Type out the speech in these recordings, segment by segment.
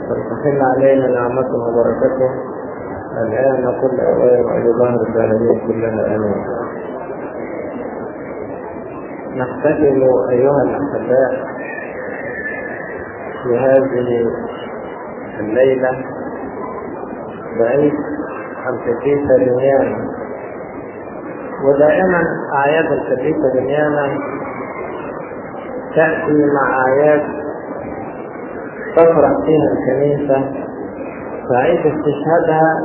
تحل علينا نعمته وبركته الآن وكل أوان وإلى ظهر الدهرين كلها آمين نحتفل أيها الأحباء في هذه الليلة بعيد القديسة دنيانا ودائما أعياد القديسة دنيانا تأتي مع أعياد تفرح فيها الكنيسة فعيد استشهادها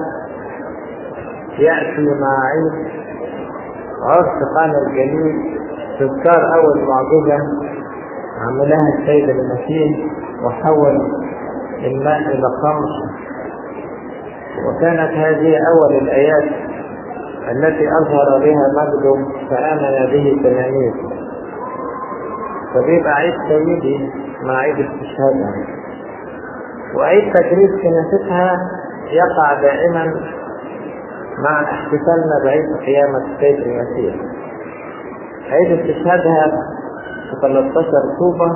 يأتي مع عيد عرس قانا الجليل تذكار أول معجزة عملها السيد المسيح وحول الماء إلى خمر وكانت هذه أول الآيات التي أظهر بها مجده فآمن به تلاميذ فبيبقى عيد سيدي مع عيد استشهادها وعيد تجريد كنيستها يقع دائما مع احتفالنا بعيد قيامة السيد المسيح عيد استشهادها في 13 طوبة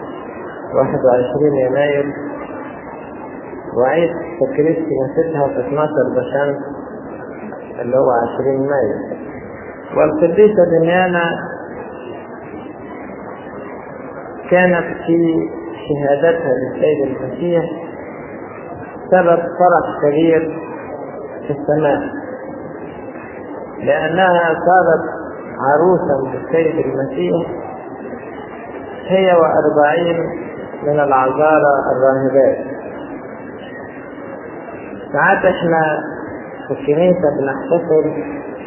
21 يناير وعيد تكريس كنيستها في 12 بشمس اللي هو 20 مايو والقديسة دنيانا كانت في شهادتها للسيد المسيح سبب فرح كبير في السماء لأنها صارت عروسا للسيد المسيح هي وأربعين من العذارى الراهبات ساعات احنا في الكنيسة بنحتفل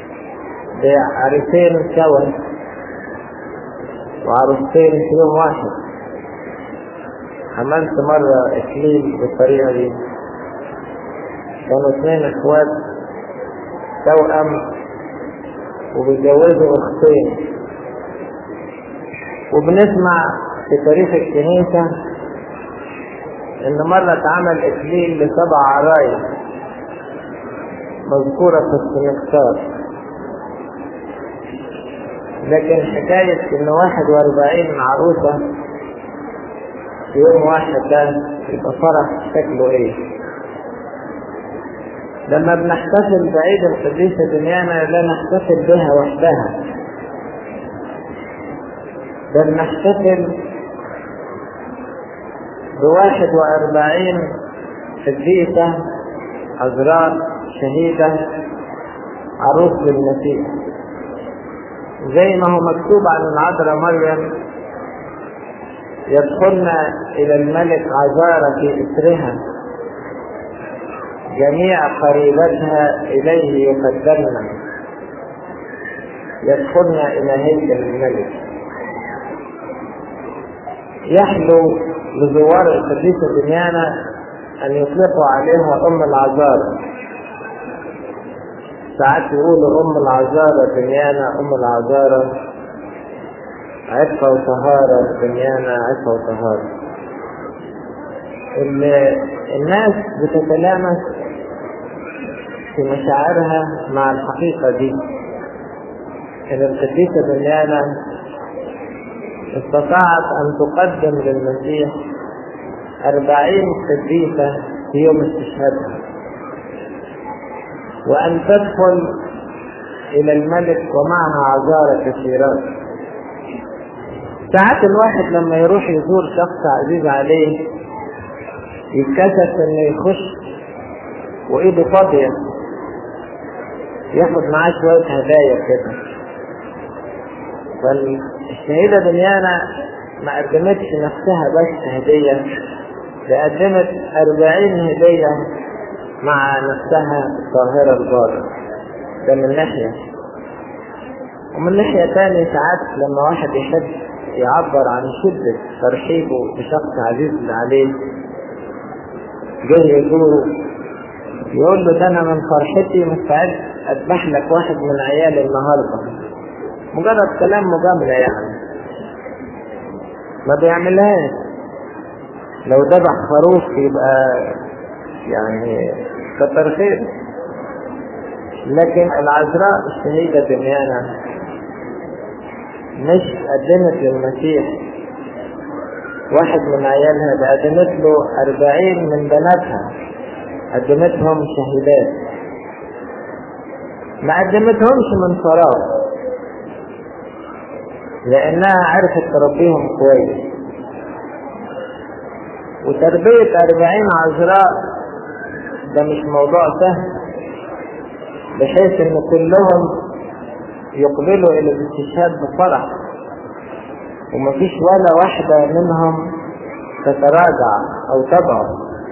بعريسين سوا وعروستين في يوم واحد عملت مرة إكليل بالطريقة دي كانوا اثنين اخوات توأم وبيتجوزوا اختين وبنسمع في تاريخ الكنيسة إن مرة اتعمل إكليل لسبع عرايس مذكورة في السنكسار لكن حكاية إن واحد وأربعين عروسة في يوم واحد ده يبقى فرح شكله إيه؟ لما بنحتفل بعيد القديسة دنيانا لا نحتفل بها وحدها بل نحتفل بواحد وأربعين قديسة عذراء شهيدة عروس للمسيح زي ما هو مكتوب عن العذراء مريم يدخلن إلى الملك عذارى في إسرها جميع قريبتها إليه يقدمن يدخلن إلى هيكل الملك يحلو لزوار القديسة دنيانا أن يطلقوا عليها أم العذارى ساعات يقولوا أم العذارى دنيانا أم العذارى عفة وطهارة دنيانا عفة وطهارة الناس بتتلامس في مشاعرها مع الحقيقة دي إن القديسة دنيانا استطاعت أن تقدم للمسيح أربعين قديسة في يوم استشهادها وأن تدخل إلى الملك ومعها عذارى كثيرات ساعات الواحد لما يروح يزور شخص عزيز عليه يتكسف انه يخش وايده فاضية ياخد معاه شوية هدايا كده فالشهيدة دنيانا ما قدمتش نفسها بس هدية ده قدمت أربعين هدية مع نفسها طاهرة الباطن ده من ناحية ومن ناحية تانية ساعات لما واحد يحب يعبر عن شدة ترحيبه بشخص عزيز عليه جاي يزوره يقول له ده انا من فرحتي مستعد اذبح لك واحد من عيالي النهارده مجرد كلام مجاملة يعني ما بيعملهاش لو ذبح خروف يبقى يعني كتر خير لكن العذراء الشهيدة دنيانا مش قدمت للمسيح واحد من عيالها ده قدمت له أربعين من بناتها قدمتهم شهيدات ما قدمتهمش من فراغ لأنها عرفت تربيهم كويس وتربية أربعين عذراء ده مش موضوع سهل بحيث ان كلهم يقبلوا الى الاستشهاد بفرح ومفيش ولا واحدة منهم تتراجع او تضعف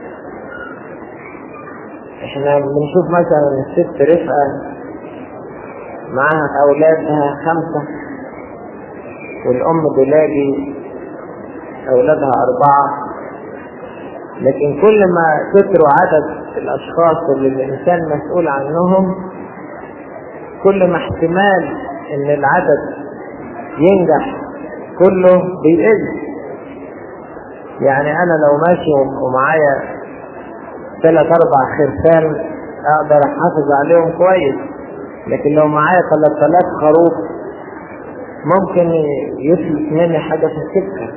احنا بنشوف مثلا الست رفقة معاها اولادها خمسة والام دلاجي اولادها اربعة لكن كل ما كتروا عدد الاشخاص اللي الانسان مسؤول عنهم كل ما احتمال ان العدد ينجح كله بيقل يعني انا لو ماشي ومعايا ثلاث اربع خرفان اقدر احافظ عليهم كويس لكن لو معايا ثلاث الاف خروف ممكن يفلت مني حاجه في السكه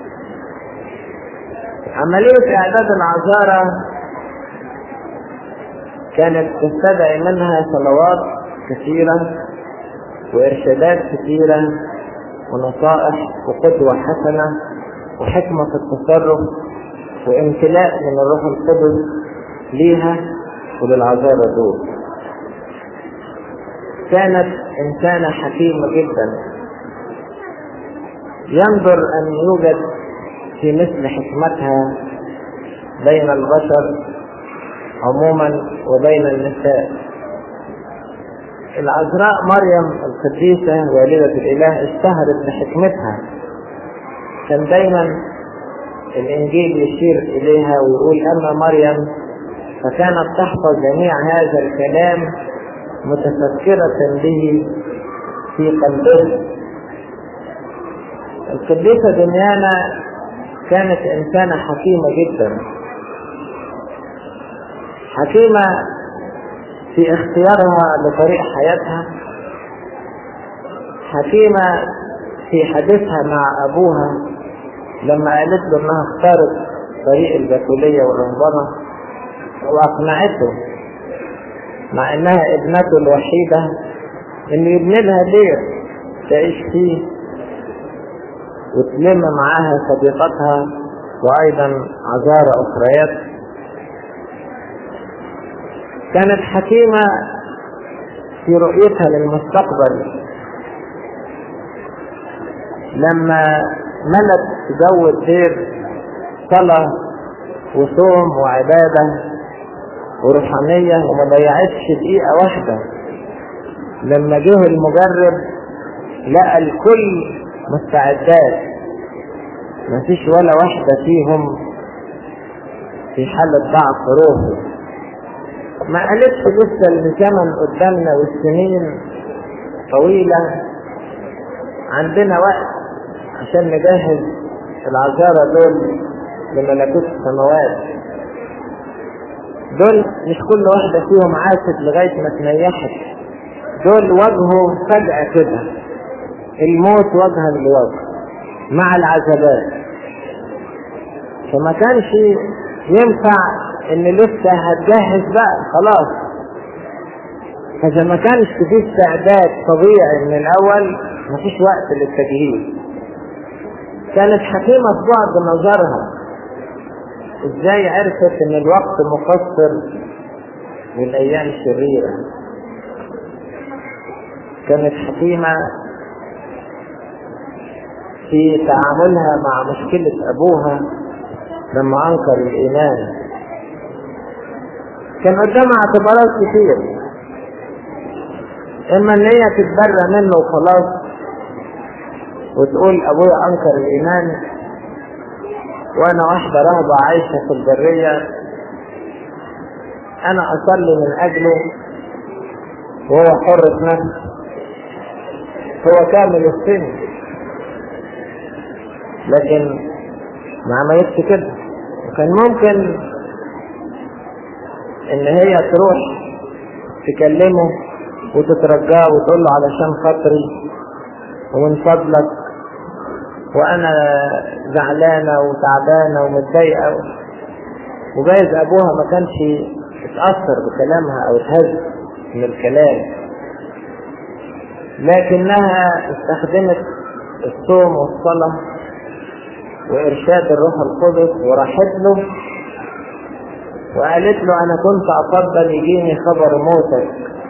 عمليه اعداد العذاره كانت تستدعي منها صلوات كثيرة وإرشادات كثيرة ونصائح وقدوة حسنة وحكمة في التصرف وامتلاء من الروح القدس ليها وللعذارى دول كانت إنسانة حكيمة جدا ينظر أن يوجد في مثل حكمتها بين البشر عموما وبين النساء العذراء مريم القديسة والدة الإله اشتهرت بحكمتها كان دايما الإنجيل يشير إليها ويقول أما مريم فكانت تحفظ جميع هذا الكلام متفكرة به في قلبها القديسة دميانة كانت إنسانة حكيمة جدا حكيمة في اختيارها لطريق حياتها حكيمة في حديثها مع أبوها لما قالت له إنها اختارت طريق البتولية والرهبنة وأقنعته مع إنها ابنته الوحيدة إنه يبني لها بيت تعيش فيه وتلم معاها صديقتها وأيضا عذارى أخريات كانت حكيمة في رؤيتها للمستقبل لما ملت جو الدير صلاة وصوم وعبادة وروحانية وما ضيعتش دقيقة واحدة لما جه المجرب لقى الكل مستعدات مفيش ولا واحدة فيهم في حالة ضعف روحي ما قالتش لسه الزمن قدامنا والسنين طويلة عندنا وقت عشان نجهز العذارى دول لملكوت السماوات دول مش كل واحدة فيهم عاشت لغاية ما تنيحت دول واجهوا فجأة كده الموت وجها لوجه مع العذابات فما كانش ينفع ان لسه هتجهز بقى خلاص فاذا ما كانش في استعداد طبيعي من الاول مفيش وقت للتجهيز كانت حكيمة في بعض نظرها ازاي عرفت ان الوقت مقصر والايام شريرة كانت حكيمة في تعاملها مع مشكلة ابوها لما انكر الايمان كان قدامها اعتبارات كتير اما ان هي تتبرى منه وخلاص وتقول ابويا انكر الايمان وانا واحدة رهبة عايشة في البرية انا اصلي من اجله وهو حر نفس هو كامل السن لكن ما عملتش كده وكان ممكن ان هي تروح تكلمه وتترجاه وتقول له علشان خاطري ومن فضلك وانا زعلانه وتعبانه ومتضايقه وجايز ابوها ما كانش اتاثر بكلامها او اتهز من الكلام لكنها استخدمت الصوم والصلاه وارشاد الروح القدس وراحت له وقالت له انا كنت افضل يجيني خبر موتك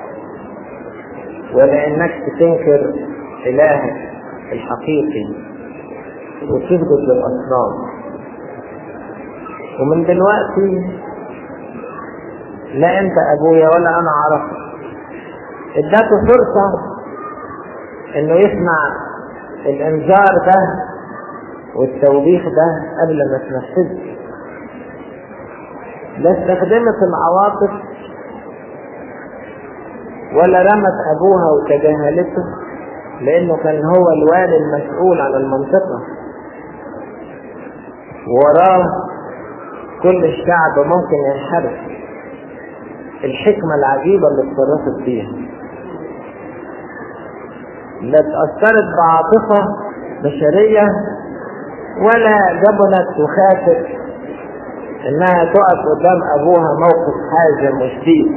ولانك تنكر الهك الحقيقي وتسجد للاصنام ومن دلوقتي لا انت ابويا ولا انا اعرفك اداته فرصة انه يسمع الانذار ده والتوبيخ ده قبل ما تنفذه لا استخدمت العواطف ولا رمت ابوها وتجاهلته لانه كان هو الوالي المسؤول عن المنطقة وراه كل الشعب ممكن ينحرف الحكمة العجيبة اللي اتصرفت فيها لا اتأثرت بعاطفة بشرية ولا جبنت وخافت انها تقف قدام ابوها موقف حازم وشديد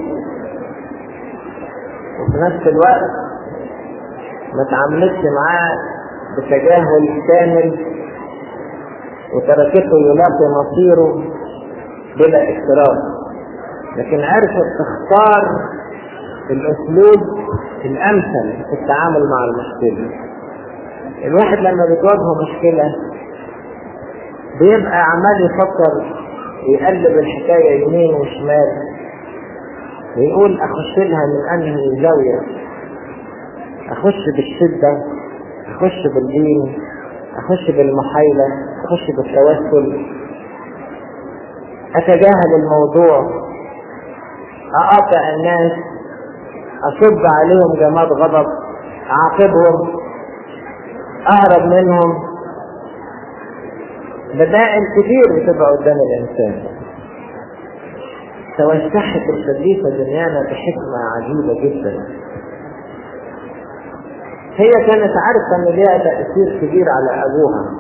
وفي نفس الوقت ما تعاملتش معاه بتجاهل كامل وتركته يلاقي مصيره بلا اكتراث لكن عرفت تختار الاسلوب الامثل في التعامل مع المشكله الواحد لما بتواجهه مشكله بيبقى عمال يفكر يقلب الحكايه يمين وشمال ويقول اخش لها من انهي زاويه اخش بالشده اخش بالدين اخش بالمحايله اخش بالتوسل اتجاهل الموضوع اقاطع الناس اصب عليهم جماد غضب اعاقبهم اهرب منهم بدائل كتير بتبقى قدام الانسان توسعت القديسة دنيانا بحكمة عجيبة جدا هي كانت عارفة ان ليها تأثير كبير على ابوها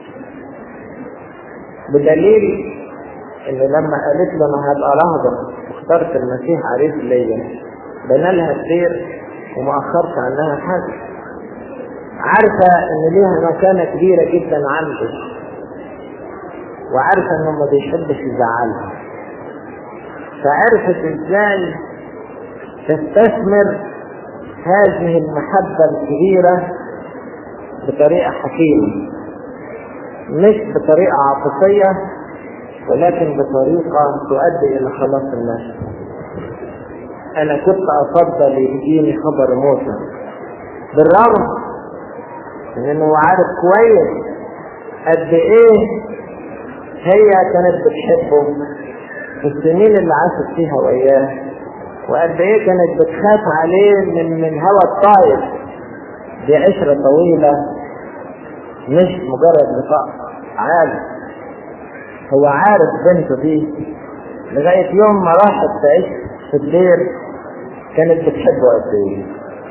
بدليل ان لما قالت له انا هبقى رهبة واخترت المسيح عريس ليا بنى لها السير وما اخرش عنها حاجة عارفة ان ليها مكانة كبيرة جدا عنده وعارفة انه ما بيحبش يزعلها فعرفت ازاي تستثمر هذه المحبة الكبيرة بطريقة حكيمة مش بطريقة عاطفية ولكن بطريقة تؤدي إلى خلاص الناس أنا كنت أفضل يجيني خبر موسى بالرغم من إنه عارف كويس قد إيه هي كانت بتحبه في السنين اللي عاشت فيها وإياه وقد ايه كانت بتخاف عليه من من هوى الطائف دي عشرة طويلة مش مجرد لقاء عادي هو عارف بنته دي لغاية يوم ما راحت تعيش في الدير كانت بتحبه قد ايه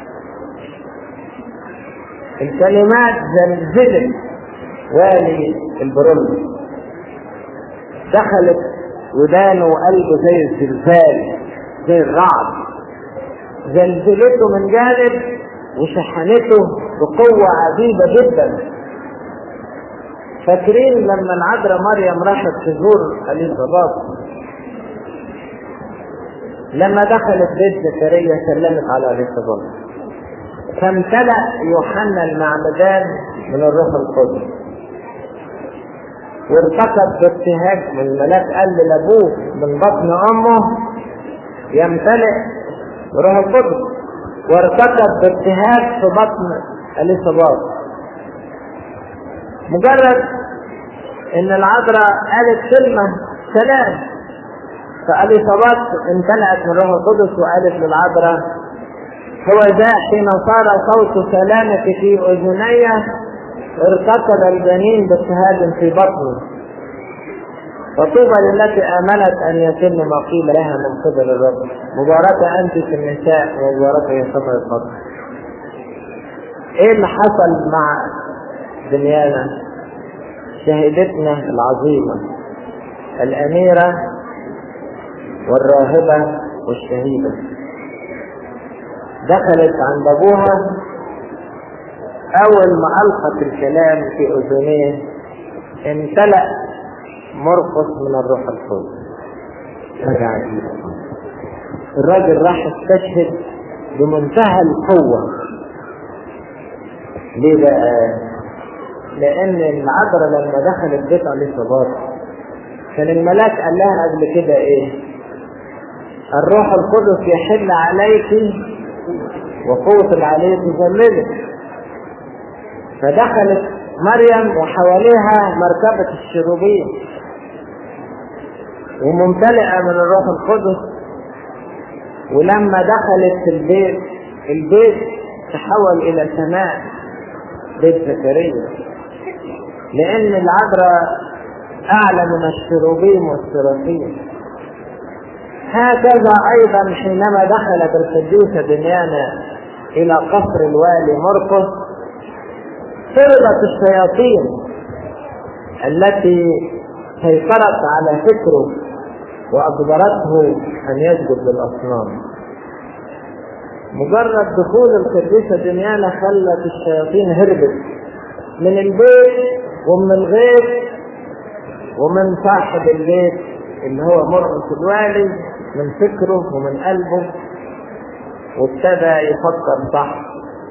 الكلمات زلزلت والي البرول دخلت ودانه وقلبه زي الزلزال زي الرعد زلزلته من جانب وشحنته بقوة عجيبة جدا فاكرين لما العذراء مريم راحت تزور اليزابات لما دخلت بيت زكريا سلمت على اليزابات فامتلأ يوحنا المعمدان من الروح القدس وارتكب بابتهاج من الملاك قال لابوه من بطن امه يمتلئ بروح القدس وارتكب بابتهاج في بطن اليصابات مجرد ان العذراء قالت كلمة سلام فاليصابات امتلأت من روح القدس وقالت للعذراء هو ذا حين صار صوت سلامك في اذني ارتكب الجنين بابتهاج في بطني وطوبى للتي آمنت أن يتم ما قيل لها من قبل الرب مباركة أنت في النساء ومباركة هي ثمرة البطن إيه اللي حصل مع دنيانا؟ شهيدتنا العظيمة الأميرة والراهبة والشهيدة دخلت عند أبوها أول ما ألقت الكلام في أذنيه امتلأ مرقص من الروح القدس حاجة عجيبة الراجل راح استشهد بمنتهى القوة ليه بقى؟ لأن العذراء لما دخلت بيت اليصابات كان الملاك قال لها قبل كده إيه؟ الروح القدس يحل عليك وقوة العلي تظللك فدخلت مريم وحواليها مركبة الشروبين وممتلئة من الروح القدس ولما دخلت في البيت البيت تحول إلى سماء بيت زكريا لأن العذراء أعلى من الشروبيم والسرافيم هكذا أيضا حينما دخلت القديسة دنيانا إلى قصر الوالي مرقس فرضت الشياطين التي سيطرت على فكره وأجبرته أن يسجد للأصنام مجرد دخول القديسة دنيانا خلت الشياطين هربت من البيت ومن الغيط ومن صاحب البيت اللي هو مرقس الوالي من فكره ومن قلبه وابتدى يفكر صح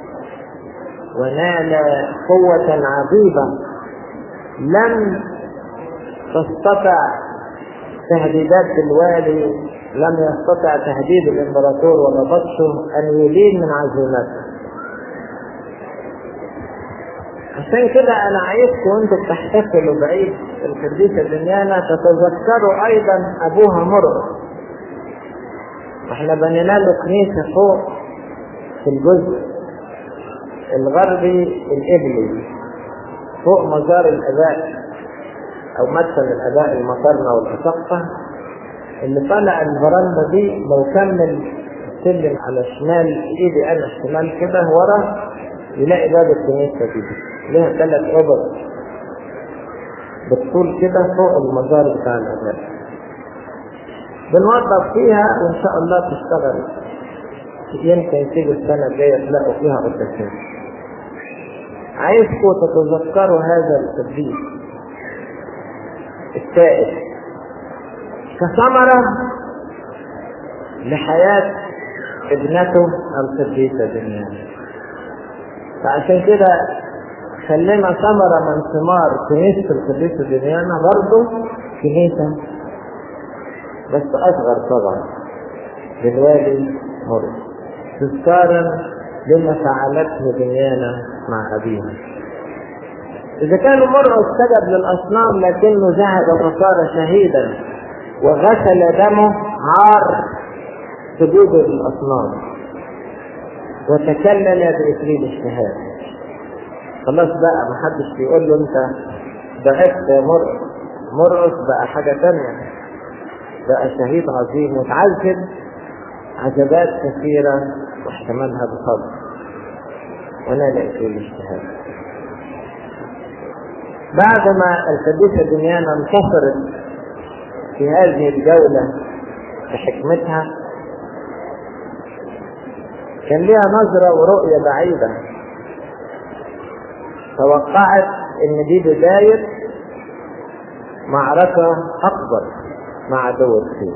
ونال قوة عظيمة لم تستطع تهديدات الوالي لم يستطع تهديد الامبراطور ولا بطشه ان يلين من عزيمته عشان كده انا عايزكم وانتم بتحتفلوا بعيد القديسة دنيانا تتذكروا ايضا ابوها مرقس احنا بنينا له كنيسة فوق في الجزء الغربي القبلي فوق مزار الاباء او مدفن الاباء المطرنة والاسقة اللي طالع الفرندا دي لو كمل السلم على شمال ايدي انا الشمال كده ورا يلاقي باب الكنيسة دي لها ثلاث اوض بالطول كده فوق المزار بتاع الاباء بنوضب فيها وان شاء الله تشتغل يمكن تيجي السنة الجاية تلاقوا فيها قداسات عايزكم تتذكروا هذا التدريب السائد كثمرة لحياة ابنته القديسة دنيانا فعشان كده خلينا ثمرة من ثمار كنيسة القديسة دنيانا برضه كنيسة بس أصغر طبعا للوالي مرس تذكارا لما فعلته دنيانا مع أبيها إذا كان مرعى سجد للأصنام لكنه ذهب فصار شهيدا وغسل دمه عار سجود للأصنام وتكلل بإكليل الشهادة خلاص بقى ما حدش بيقول له أنت ضعفت يا مرعى مرعس بقى حاجة تانية بقى شهيد عظيم وتعذب عذابات كثيرة واحتملها بصبر ونال إكليل الشهادة بعد ما القديسة دنيانا انتصرت في هذه الجولة بحكمتها كان لها نظرة ورؤية بعيدة توقعت ان دي بداية معركة اكبر مع عدو الخير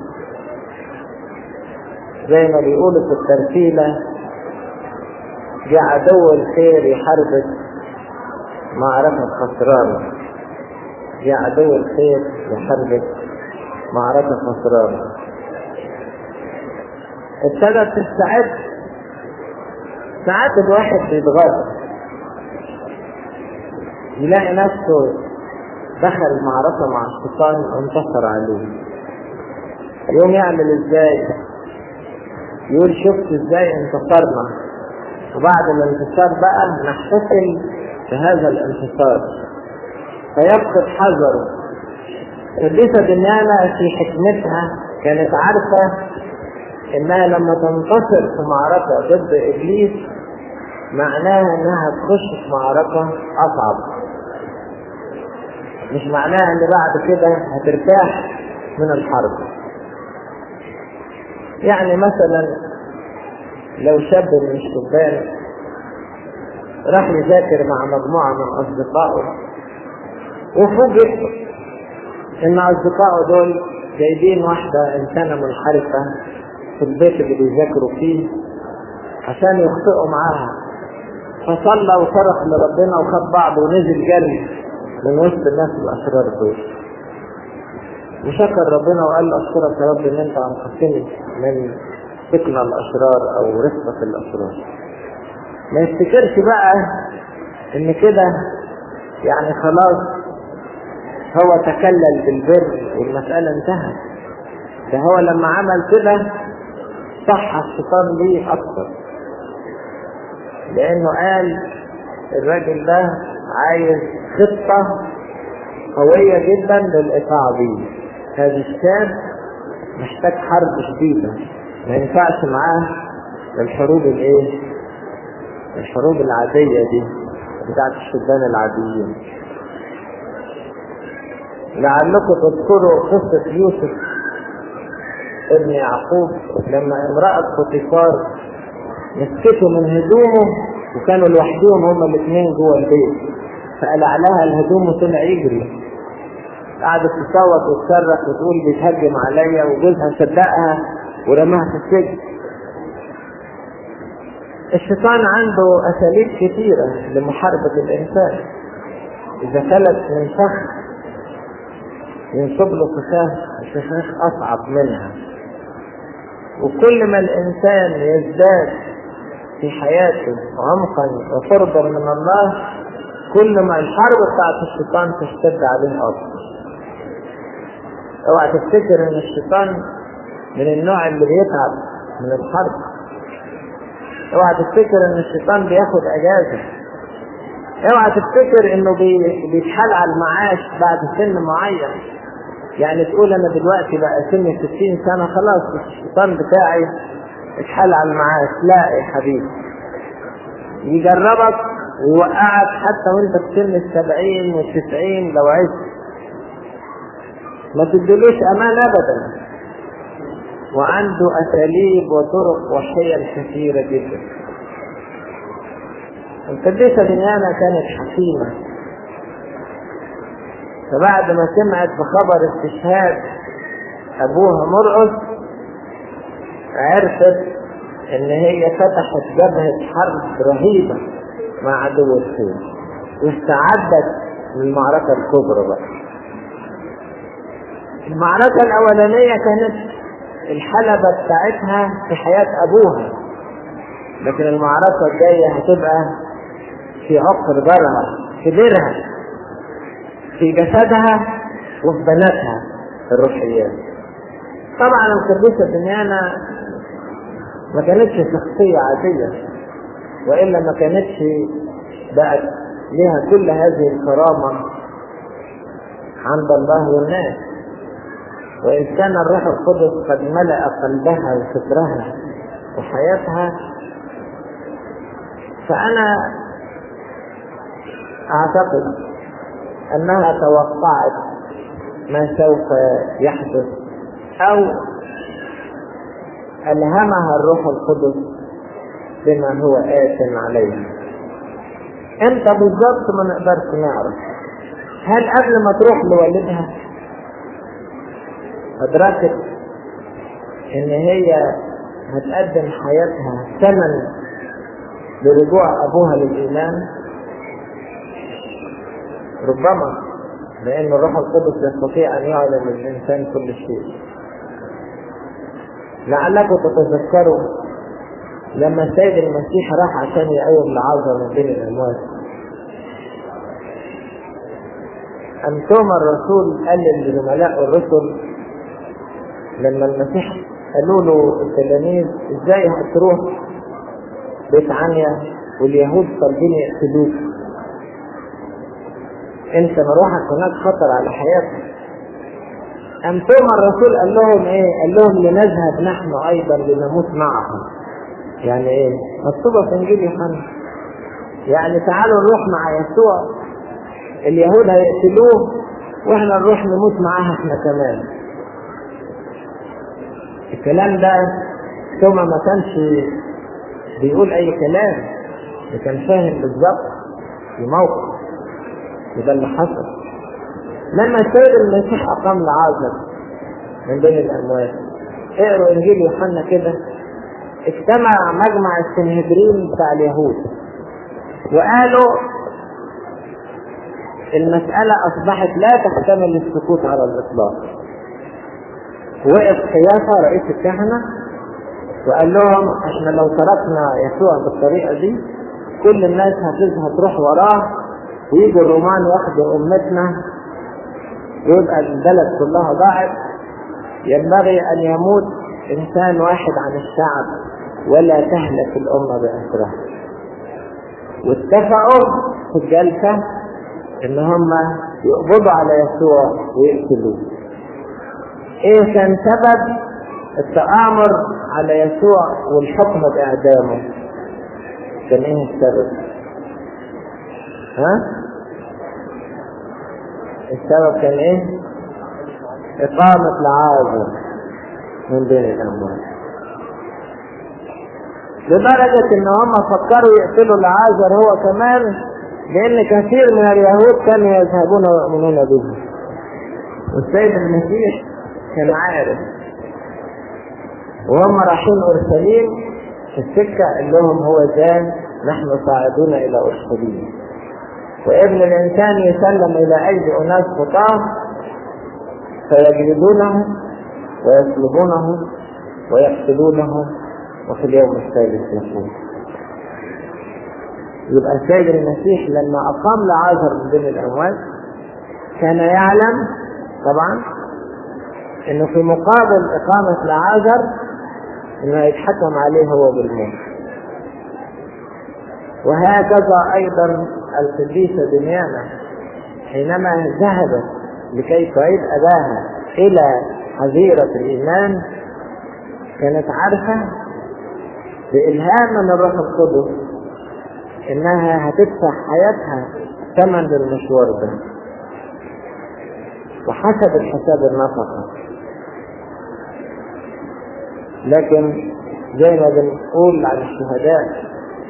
زي ما بيقولوا في الترتيلة جاء عدو الخير يحاربك معركة خسرانة جاء عدو الخير يحاربك معركة خسرانة ابتدت تستعد ساعات الواحد بيتغاظ يلاقي نفسه دخل معركة مع الشيطان وانتصر عليه يوم يعمل ازاي يقول شفت ازاي انتصرنا وبعد الانتصار بقى نحتفل بهذا الانتصار فيفقد حذره القديسة دنيانا في حكمتها كانت عارفة انها لما تنتصر في معركة ضد ابليس معناها انها تخش في معركة اصعب مش معناها ان بعد كده هترتاح من الحرب يعني مثلا لو شاب من الشبان راح يذاكر مع مجموعة من أصدقائه وفوجئ إن أصدقائه دول جايبين واحدة إنسانة منحرفة في البيت اللي بيذاكروا فيه عشان يخطئوا معاها فصلى وصرخ لربنا وخد بعضه ونزل جري من وسط الناس الأشرار دول وشكر ربنا وقال له أشكرك يا رب إن أنت أنقذتني من فتنة الأشرار أو رفقة الأشرار ما يفتكرش بقى إن كده يعني خلاص هو تكلل بالبر والمسألة انتهت ده هو لما عمل كده صح الشيطان ليه أكثر لأنه قال الراجل ده عايز خطة قوية جدا للإطاعة بيه هذا الشاب محتاج حرب شديدة ما ينفعش معاه الحروب الايه الحروب العادية دي بتاعت الشبان العاديين لعلكم تذكروا قصة يوسف ابن يعقوب لما امرأة بوتيفار مسكته من هدومه وكانوا لوحدهم هما الاثنين جوه البيت فقلع لها الهدوم وطلع يجري قعدت تصوت وتصرخ وتقول بيتهجم عليا وجوزها صدقها ورماها في السجن الشيطان عنده اساليب كثيرة لمحاربة الانسان اذا فلت من فخ ينصب له فخاخ الفخاخ اصعب منها وكل ما الانسان يزداد في حياته عمقا وقربا من الله كل ما الحرب بتاعت الشيطان تشتد عليه اكثر اوعى تفتكر ان الشيطان من النوع اللي بيتعب من الحرب اوعى تفتكر ان الشيطان بياخد اجازه اوعى تفتكر انه بي... بيتحال على المعاش بعد سن معين يعني تقول انا دلوقتي بقى سن 60 سنه خلاص الشيطان بتاعي اتحال على المعاش لا يا حبيبي يجربك ويوقعك حتى وانت في سن السبعين والتسعين لو عشت ما تدلوش امان ابدا وعنده اساليب وطرق وحيل كثيره جدا القديسه ديانا كانت حكيمه فبعد ما سمعت بخبر استشهاد ابوها مرقص عرفت ان هي فتحت جبهه حرب رهيبه مع عدو الخير واستعدت للمعركه الكبرى بقى المعركة الأولانية كانت الحلبة بتاعتها في حياة أبوها لكن المعركة الجاية هتبقى في عقر برها في ديرها في جسدها وفي بناتها الروحيات طبعا القديسة دنيانا ما كانتش شخصية عادية وإلا ما كانتش بقت لها كل هذه الكرامة عند الله والناس وإن كان الروح القدس قد ملأ قلبها وفكرها وحياتها فأنا أعتقد أنها توقعت ما سوف يحدث أو ألهمها الروح القدس بما هو آت عليها أنت بالضبط ما نقدرش نعرف هل قبل ما تروح لوالدها أدركت إن هي هتقدم حياتها ثمن لرجوع أبوها للإيمان ربما لأن الروح القدس يستطيع أن يعلم للإنسان كل شيء لعلكم تتذكروا لما السيد المسيح راح عشان يقوم لعازر من بين الأموات أن توما الرسول قال لزملاء الرسل لما المسيح قالوا له التلاميذ ازاي هتروح بيت عنيا واليهود طالبين يقتلوك انت مروحك هناك خطر على حياتك أم توما الرسول قال لهم ايه؟ قال لهم لنذهب نحن ايضا لنموت معهم. يعني ايه؟ مكتوبة في انجيل يوحنا. يعني تعالوا نروح مع يسوع اليهود هيقتلوه واحنا نروح نموت معاها احنا كمان الكلام ده ثم ما كانش بيقول اي كلام ده كان فاهم بالظبط في موقف وده اللي حصل لما السيد المسيح اقام لعازر من بين الاموات اقروا انجيل يوحنا كده اجتمع مجمع السنهدرين بتاع اليهود وقالوا المسألة أصبحت لا تحتمل السكوت على الإطلاق وقف قيافة رئيس الكهنة وقال لهم احنا لو تركنا يسوع بالطريقة دي كل الناس هتذهب تروح وراه ويجوا الرومان ياخدوا أمتنا ويبقى البلد كلها ضاعت ينبغي أن يموت إنسان واحد عن الشعب ولا تهلك الأمة بأسرها واتفقوا في الجلسة إن هم يقبضوا على يسوع ويقتلوه. إيه كان سبب التآمر على يسوع والحكم بإعدامه؟ كان إيه السبب؟ ها؟ السبب كان إيه؟ إقامة العازر من بين الأموات. لدرجة إن هم فكروا يقتلوا العازر هو كمان لأن كثير من اليهود كانوا يذهبون ويؤمنون به. والسيد المسيح كان عارف وهم رايحين أورشليم في السكة قال لهم هو ذا نحن صاعدون إلى أورشليم وابن الإنسان يسلم إلى أيدي أناس خطاه فيجلدونه ويصلبونه ويقتلونه وفي اليوم الثالث يقوم يبقى السيد المسيح لما أقام لعازر من بين الأموات كان يعلم طبعا انه في مقابل اقامة لعازر انه يتحكم عليه هو بالموت وهكذا ايضا القديسة دميانة حينما ذهبت لكي تعيد اباها الى حظيرة الايمان كانت عارفة بإلهام من الروح القدس إنها هتدفع حياتها ثمن للمشوار ده وحسب الحساب النفقة لكن زي ما بنقول عن الشهداء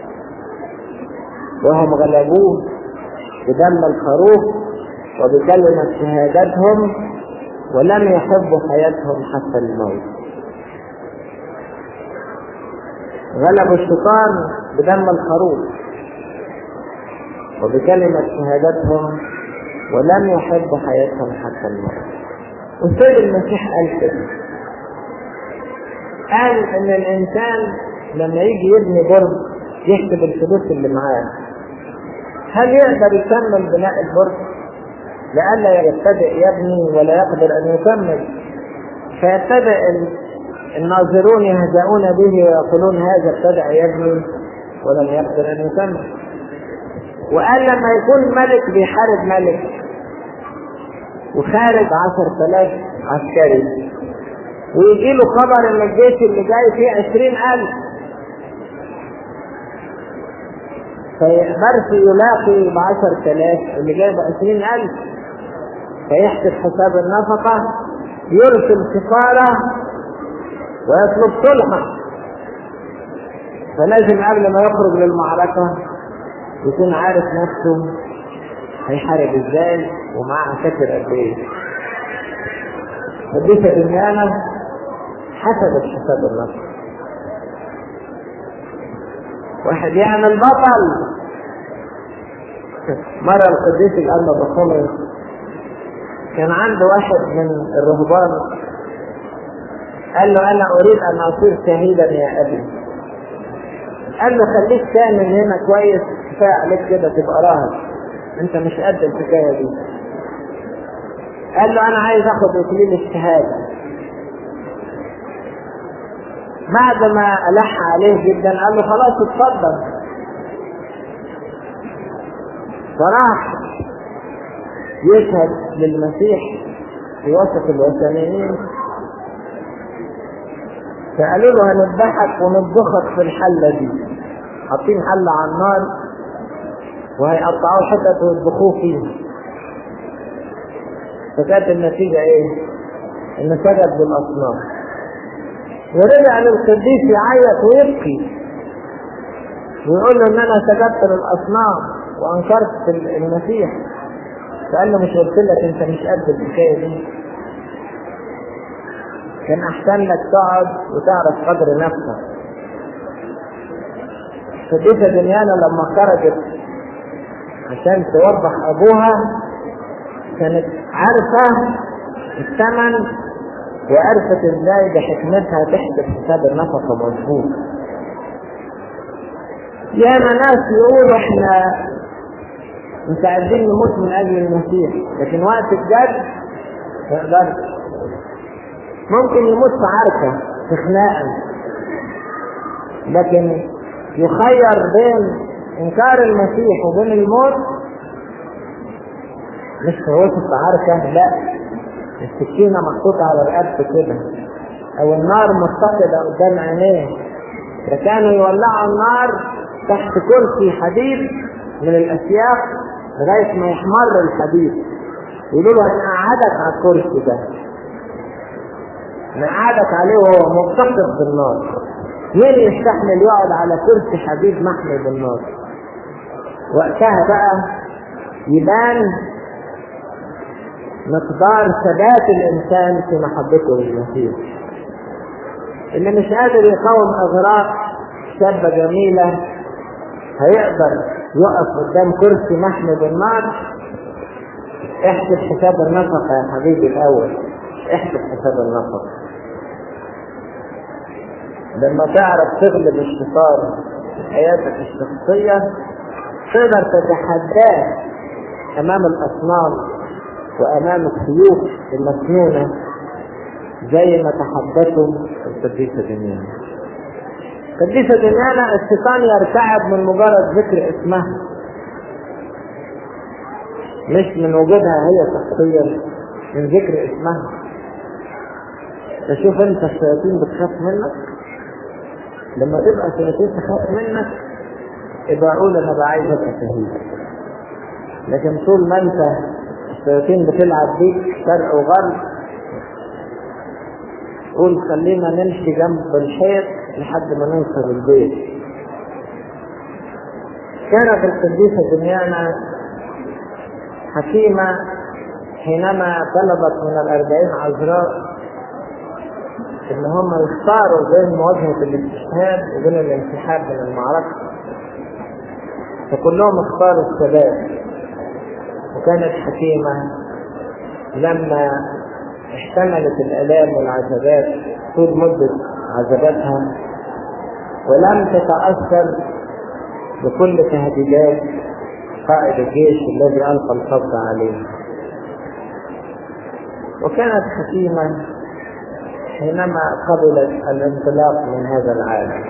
وهم غلبوه بدم الخروف وبكلمة شهادتهم ولم يحبوا حياتهم حتى الموت غلبوا الشيطان بدم الخروف وبكلمة شهادتهم ولم يحبوا حياتهم حتى الموت والسيد المسيح قال كده قال ان الانسان لما يجي يبني برج يحسب الفلوس اللي معاه هل يقدر يكمل بناء البرج لئلا يبتدئ يبني ولا يقدر ان يكمل فيبتدئ الناظرون يهزؤون به ويقولون هذا ابتدأ يبني ولم يقدر ان يكمل وقال لما يكون ملك بيحارب ملك وخارج عشر تلاف عسكري ويجي له خبر ان الجيش اللي جاي فيه عشرين الف فيقدرش يلاقي بعشر تلاف اللي جاي بعشرين الف فيحسب حساب النفقة يرسل سفارة ويطلب صلحا فلازم قبل ما يخرج للمعركة يكون عارف نفسه هيحارب ازاي ومعاه عساكر قد ايه حديثة دنيانا حسب الحساب النفسي واحد يعمل بطل مرة القديس الأنبا بخمر كان عنده واحد من الرهبان قال له أنا أريد أن أصير شهيدا يا أبي قال له خليك كامل هنا كويس كفاية عليك كده تبقى راهب أنت مش قد الحكاية دي قال له أنا عايز آخد إكليل الشهادة بعد ما ألح عليه جدا قال له خلاص اتفضل فراح يشهد للمسيح في وسط الوثنيين فقالوا له هنذبحك ونطبخك في الحلة دي حاطين حلة على النار وهيقطعوه حتت ويطبخوه فيه فكانت النتيجة إيه؟ إنه سجد للأصنام ورجع للقديس يعيط ويبكي ويقول له إن أنا سجدت للأصنام وأنكرت المسيح فقال له مش قلت لك أنت مش قد الحكاية دي كان أحسن لك تقعد وتعرف قدر نفسك فديسة دنيانا لما خرجت عشان توضح أبوها كانت عارفة الثمن وعرفت ازاي بحكمتها تحسب حساب النفقة مظبوط. ياما ناس يقولوا احنا مستعدين نموت من اجل المسيح لكن وقت الجد ما يقدرش. ممكن يموت في عركة في خناقة لكن يخير بين انكار المسيح وبين الموت مش في وسط عركة لا السكينة محطوطة على رقبته كده أو النار متقدة قدام عينيه ده كانوا يولعوا النار تحت كرسي حديد من الأسياف لغاية ما يحمر الحديد يقولوا له نقعدك على الكرسي ده نقعدك عليه وهو ملتصق بالنار مين يستحمل يقعد على كرسي حديد محمي بالنار وقتها بقى يبان مقدار ثبات الانسان في محبته للمسيح اللي مش قادر يقاوم اغراء شابه جميله هيقدر يقف قدام كرسي محمي بالنار احسب حساب النفقه يا حبيبي الاول احسب حساب النفقه لما تعرف تغلب الشيطان في حياتك الشخصيه تقدر تتحداه امام الاصنام وامام السيوف المسنونه زي ما تحدثوا القديسه دنيانا. القديسه دنيانا الشيطان يرتعب من مجرد ذكر اسمها مش من وجودها هي شخصيا من ذكر اسمها تشوف انت الشياطين بتخاف منك لما تبقى الشياطين تخاف منك يبقى اقول انا بقى عايز ابقى شهيد لكن طول ما انت الشياطين بتلعب بيك شرق وغرب قول خلينا نمشي جنب الحيط لحد ما نوصل البيت كانت القديسة دنيانا حكيمة حينما طلبت من الأربعين عذراء إن هم يختاروا بين مواجهة الاستشهاد وبين الانسحاب من المعركة فكلهم اختاروا الثبات وكانت حكيمة لما احتملت الآلام والعذابات طول مدة عذاباتها ولم تتأثر بكل تهديدات قائد الجيش الذي ألقى القبض عليه وكانت حكيمة حينما قبلت الانطلاق من هذا العالم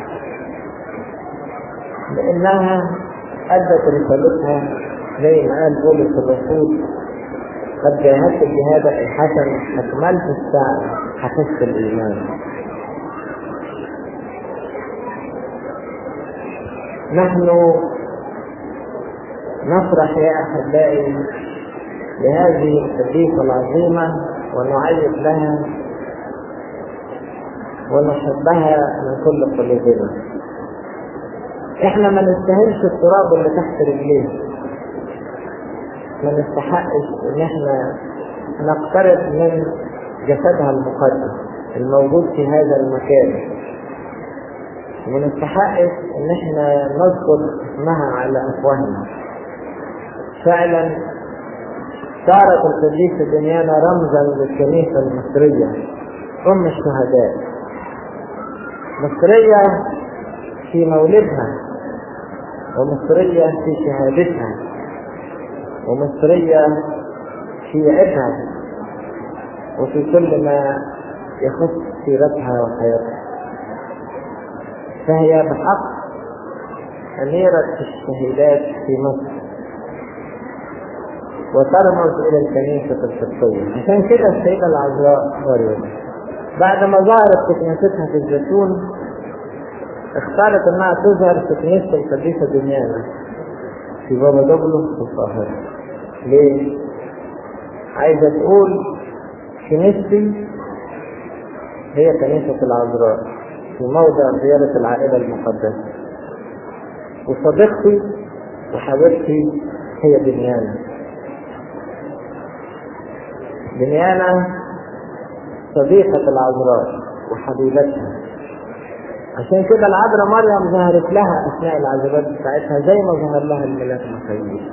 لأنها أدت رسالتها زي ما قال بولس الرسول قد جاهدت الجهاد الحسن أكملت السعي حفظت الإيمان نحن نفرح يا أحبائي بهذه القديسة العظيمة ونعيد لها ونحبها من كل قلوبنا احنا ما نستاهلش التراب اللي تحت رجليه ما نستحقش ان احنا نقترب من جسدها المقدس الموجود في هذا المكان وما نستحقش ان احنا نذكر اسمها على افواهنا فعلا صارت القديسة دنيانا رمزا للكنيسة المصرية أم الشهداء مصرية في مولدها ومصرية في شهادتها ومصرية في عيبها وفي كل ما يخص سيرتها وحياتها فهي بحق أميرة الشهيدات في مصر وترمز إلى الكنيسة القبطية عشان كده السيدة العذراء مريم بعد ما ظهرت في كنيستها في الزيتون اختارت انها تظهر في كنيسة القديسة دنيانا في بابا دبلو في القاهرة ليه؟ عايزة تقول كنيستي هي كنيسة العذراء في موضع زيارة العائلة المقدسة وصديقتي وحبيبتي هي دنيانا دنيانا صديقة العذراء وحبيبتها عشان كده العذراء مريم ظهرت لها اثناء العذابات بتاعتها زي ما ظهر لها الملاك مخيل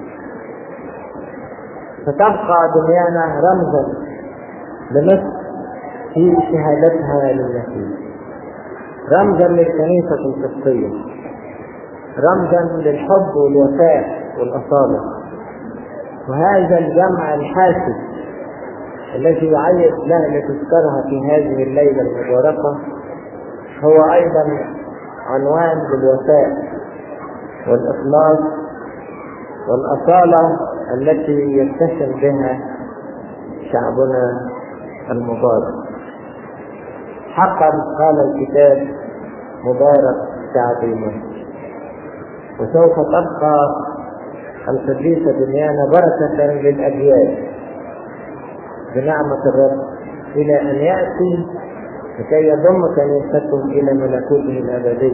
فتبقى دنيانا رمزا لمصر في شهادتها للمسيح رمزا للكنيسة القبطية رمزا للحب والوفاء والأصالة وهذا الجمع الحاسد الذي يعيد لها لتذكرها في هذه الليلة المباركة هو أيضا عنوان للوفاء والإخلاص والأصالة التي يتسم بها شعبنا المبارك حقا قال الكتاب مبارك شعبي مصر وسوف تبقى القديسة دنيانا بركة للأجيال بنعمة الرب إلى أن يأتي لكي يضم كنيستهم إلى ملكوته الأبدي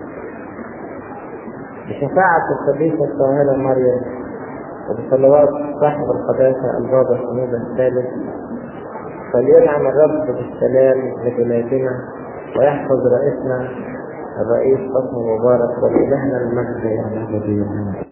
بشفاعة القديسة الطاهرة مريم وبصلوات صاحب القداسة البابا حميد الثالث فلينعم الرب بالسلام لبلادنا ويحفظ رئيسنا الرئيس قسم مبارك ولإلهنا المجد يا الأبدي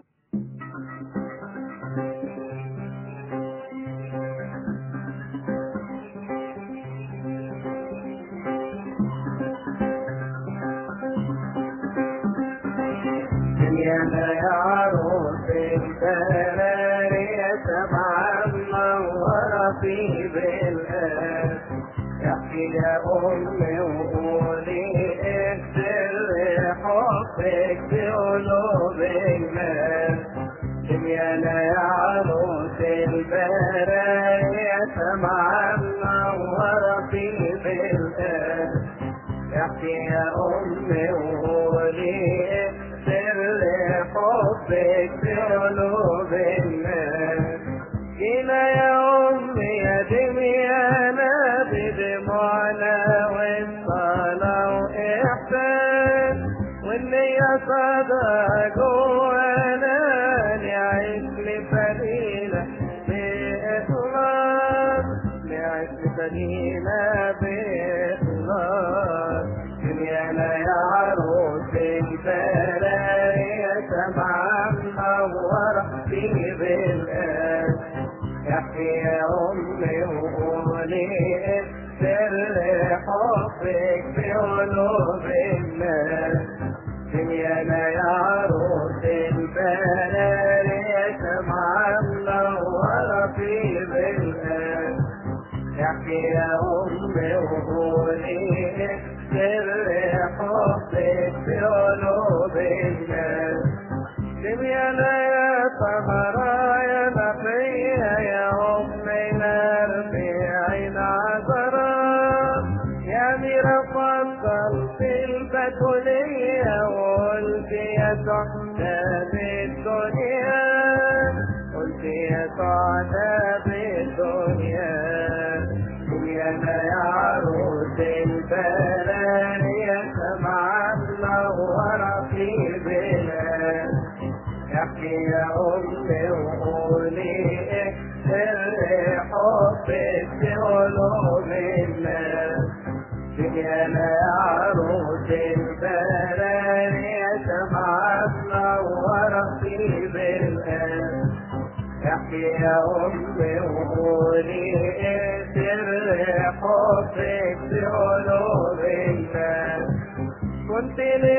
كنت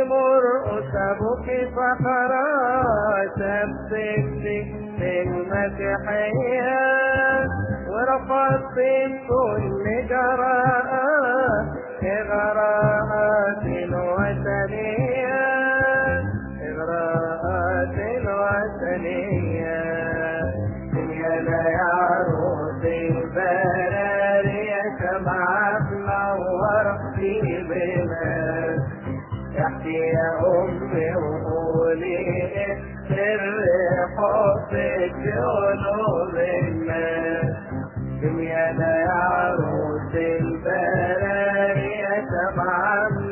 لمرؤوس أبوك فخرا سبتني للمسيحية ورفضت كل جراءة إغراءات وثنية إغراءات وثنية يا يا عروس البرارية سمع منور في بلاد تحكي يا أمي وقولي سر حبك قلوب الناس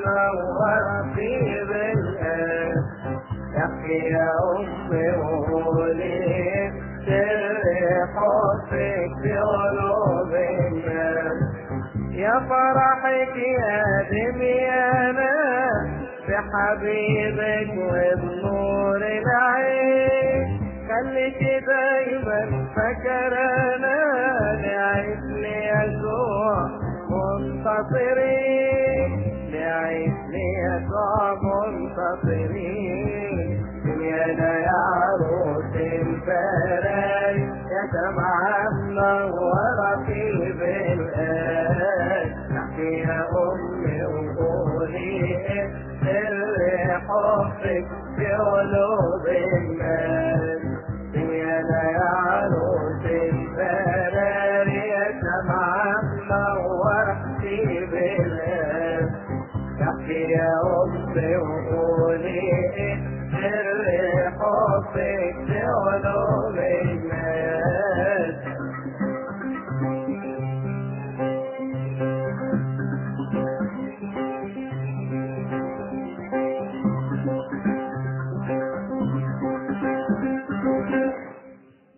منور في بالآن يحكي يا أمي وقولي سر حبك في قلوب الناس يا فرحك يا دميانا بحبيبك وبنور العين خليك دايما فكرنا نعيش ليسوع منتصرين نعيش ليسوع منتصرين دنيانا يا عروس الفراي يا سمعة منورة في بالآن نحكي يا أمي وقولي سر حبك في قلوب الناس دنيانا يا عروس الفرار يا سمعة منورة في بالآن تحكي يا أمي وقولي سر حبك